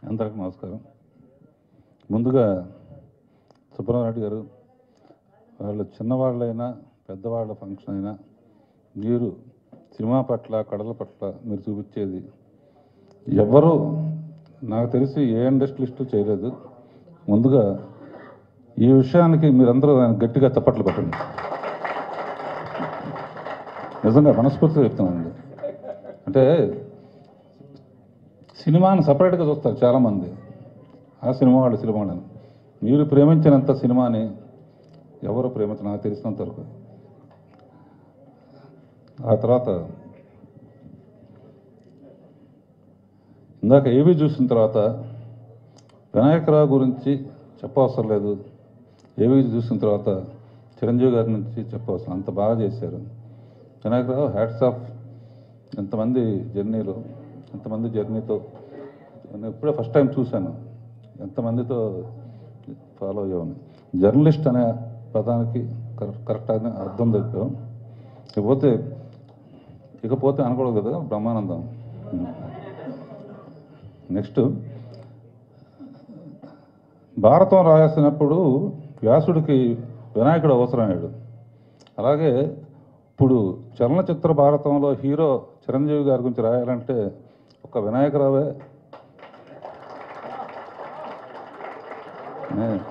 అందరికీ నమస్కారం ముందుగా సుబ్రహ్మణ్య గారు వాళ్ళు చిన్నవాళ్ళైనా పెద్దవాళ్ళ ఫంక్షన్ అయినా మీరు సినిమా పట్ల కళల పట్ల మీరు చూపించేది ఎవరు నాకు తెలిసి ఏ ఇండస్ట్రియలిస్టు చేయలేదు ముందుగా ఈ విషయానికి మీరందరూ దానికి గట్టిగా తప్పట్లు పెట్టండి నిజంగా మనస్ఫూర్తిగా చెప్తున్నానండి అంటే సినిమాని సపరేట్గా చూస్తారు చాలామంది ఆ సినిమా వాళ్ళు సినిమా వాళ్ళని మీరు ప్రేమించినంత సినిమాని ఎవరు ప్రేమించిన నాకు తెలిసినంత వరకు ఆ తర్వాత ఇందాక ఏవి చూసిన తర్వాత వినాయకరావు గురించి చెప్పవసరం లేదు ఏవి చూసిన తర్వాత చిరంజీవి గారి నుంచి చెప్పవసరం అంత బాగా చేశారు వినాయకరావు హ్యాట్స్ ఆఫ్ ఎంతమంది జర్నీలో ఎంతమంది జర్నీతో నేను ఇప్పుడే ఫస్ట్ టైం చూశాను ఎంతమందితో ఫాలో అయ్యామని జర్నలిస్ట్ అనే పదానికి కరెక్ట్ కరెక్ట్ అని అర్థం చెప్పాం ఇకపోతే ఇకపోతే అనకూడదు కదా బ్రహ్మానందం నెక్స్ట్ భారతం రాసినప్పుడు వ్యాసుడికి వినాయకుడు అవసరమయ్యాడు అలాగే ఇప్పుడు చలనచిత్ర భారతంలో హీరో చిరంజీవి గారి గురించి రాయాలంటే ఒక వినాయకరావే నే-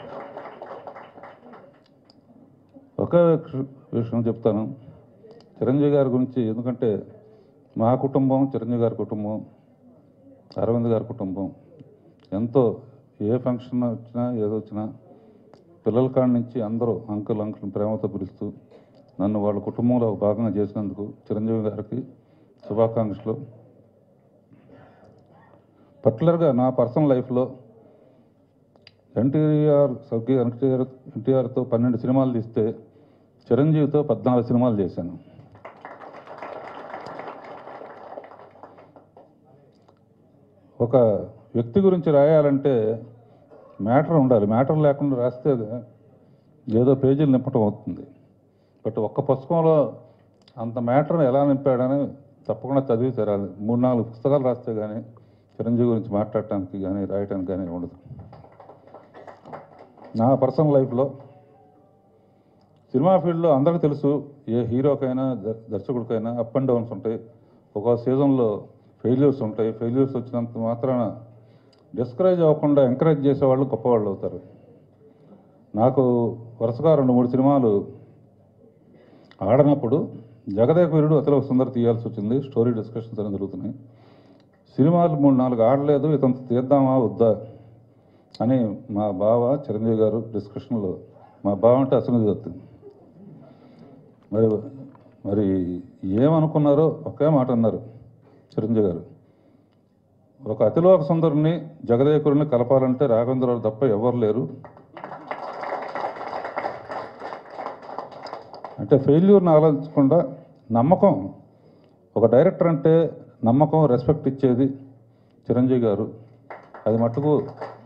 ఒకే విష- విషయం చెప్తాను చిరంజీవి గారి గురించి ఎందుకంటే మా కుటుంబం చిరంజీవి గారి కుటుంబం అరవింద్ గారి కుటుంబం ఎంతో ఏ ఫంక్షన్ వచ్చినా ఏదో వచ్చినా పిల్లల కాడి నుంచి అందరూ అంకుల్ అంకుల్ ప్రేమతో పిలుస్తూ నన్ను వాళ్ళ కుటుంబంలో ఒక భాగంగా చేసినందుకు చిరంజీవి గారికి శుభాకాంక్షలు పర్టికులర్గా నా పర్సనల్ లైఫ్లో ఎన్టీఆర్ స్వర్గీయ ఎన్టీఆర్ ఎన్టీఆర్తో పన్నెండు సినిమాలు తీస్తే చిరంజీవితో పద్నాలుగు సినిమాలు చేశాను ఒక వ్యక్తి గురించి రాయాలంటే మ్యాటర్ ఉండాలి మ్యాటర్ లేకుండా రాస్తే ఏదో పేజీలు నింపటం అవుతుంది బట్ ఒక్క పుస్తకంలో అంత మ్యాటర్ ఎలా నింపాడని తప్పకుండా చదివి తెరాలి మూడు నాలుగు పుస్తకాలు రాస్తే కానీ చిరంజీవి గురించి మాట్లాడటానికి కానీ రాయటానికి కానీ ఉండదు నా పర్సనల్ లైఫ్లో సినిమా ఫీల్డ్లో అందరికీ తెలుసు ఏ హీరోకైనా ద- దర్శకుడికైనా అప్ అండ్ డౌన్స్ ఉంటాయి ఒక సీజన్లో ఫెయిల్యూర్స్ ఉంటాయి ఫెయిల్యూర్స్ వచ్చినంత మాత్రాన డిస్కరేజ్ అవ్వకుండా ఎంకరేజ్ చేసేవాళ్ళు గొప్పవాళ్ళు అవుతారు నాకు వరుసగా రెండు మూడు సినిమాలు ఆడనప్పుడు జగదేక వీరుడు అతిలో సుందర తీయాల్సి వచ్చింది స్టోరీ డిస్కషన్స్ అనేవి జరుగుతున్నాయి సినిమాలు మూడు నాలుగు ఆడలేదు ఇతను తీద్దామా వద్దా అని మా బావ చిరంజీవి గారు డిస్కషన్లో మా బావ అంటే అసలు చెప్తుంది మరి మరి ఏమనుకున్నారో ఒకే మాట అన్నారు చిరంజీవి గారు ఒక అతిలోక సుందరుని జగదేకుడిని కలపాలంటే రాఘవేంద్రరావు తప్ప ఎవరు లేరు అంటే ఫెయిల్యూర్ని ఆలోచించకుండా నమ్మకం ఒక డైరెక్టర్ అంటే నమ్మకం రెస్పెక్ట్ ఇచ్చేది చిరంజీవి గారు అది మట్టుకు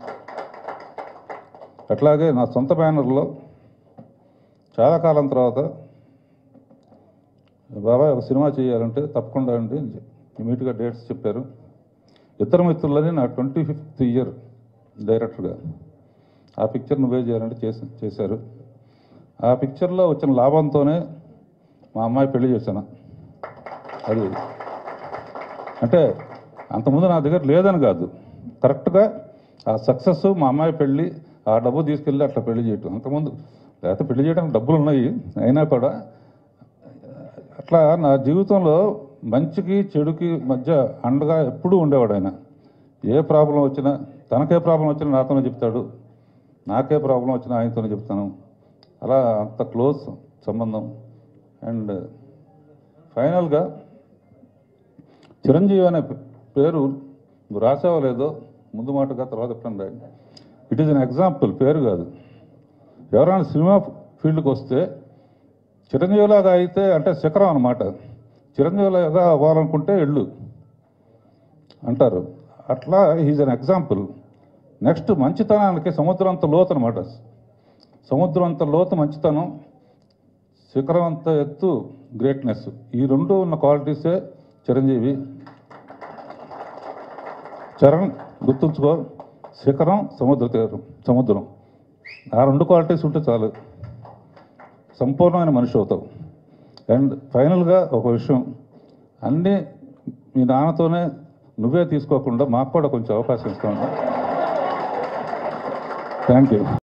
అట్లాగే నా సొంత బ్యానర్లో చాలా కాలం తర్వాత బాబాయ్ ఒక సినిమా చేయాలంటే తప్పకుండా అండి ఇమీడియట్గా డేట్స్ చెప్పారు ఇతర మిత్రులని నా ట్వంటీ ఫిఫ్త్ ఇయర్ డైరెక్టర్గా ఆ పిక్చర్ నువ్వే చేయాలంటే చేసి చేశారు ఆ పిక్చర్లో వచ్చిన లాభంతోనే మా అమ్మాయి పెళ్లి చేశాను అది అంటే అంతకుముందు నా దగ్గర లేదని కాదు కరెక్ట్గా ఆ సక్సెస్ మా అమ్మాయి పెళ్ళి ఆ డబ్బు తీసుకెళ్ళి అట్లా పెళ్లి చేయటం అంతకుముందు లేకపోతే పెళ్లి చేయడానికి డబ్బులు ఉన్నాయి అయినా కూడా అట్లా నా జీవితంలో మంచికి చెడుకి మధ్య అండగా ఎప్పుడూ ఉండేవాడు ఆయన ఏ ప్రాబ్లం వచ్చినా తనకే ప్రాబ్లం వచ్చినా నాతోనే చెప్తాడు నాకే ప్రాబ్లం వచ్చినా ఆయనతోనే చెప్తాను అలా అంత క్లోజ్ సంబంధం అండ్ ఫైనల్గా చిరంజీవి అనే పే- పేరు నువ్వు రాసావో లేదో ముందు మాటగా తర్వాత ఎప్పుడన్నా రాయి ఇట్ ఈస్ అన్ ఎగ్జాంపుల్ పేరు కాదు ఎవరైనా సినిమా ఫీల్డ్కి వస్తే చిరంజీవిలాగా అయితే అంటే శిఖరం అనమాట చిరంజీవిలాగా అవ్వాలనుకుంటే ఎళ్ళు అంటారు అట్లా ఈజ్ అన్ ఎగ్జాంపుల్ నెక్స్ట్ మంచితనానికి సముద్రం అంత లోతు అనమాట సముద్రం అంత లోతు మంచితనం శిఖరం అంత ఎత్తు గ్రేట్నెస్ ఈ రెండు ఉన్న క్వాలిటీసే చిరంజీవి చరణ్ గుర్తుంచుకో శిఖరం సముద్ర తీరం సముద్రం ఆ రెండు క్వాలిటీస్ ఉంటే చాలు సంపూర్ణమైన మనిషి అవుతావు అండ్ ఫైనల్గా ఒక విషయం అన్నీ మీ నాన్నతోనే నువ్వే తీసుకోకుండా మాకు కూడా కొంచెం అవకాశం ఇస్తాను థ్యాంక్ యూ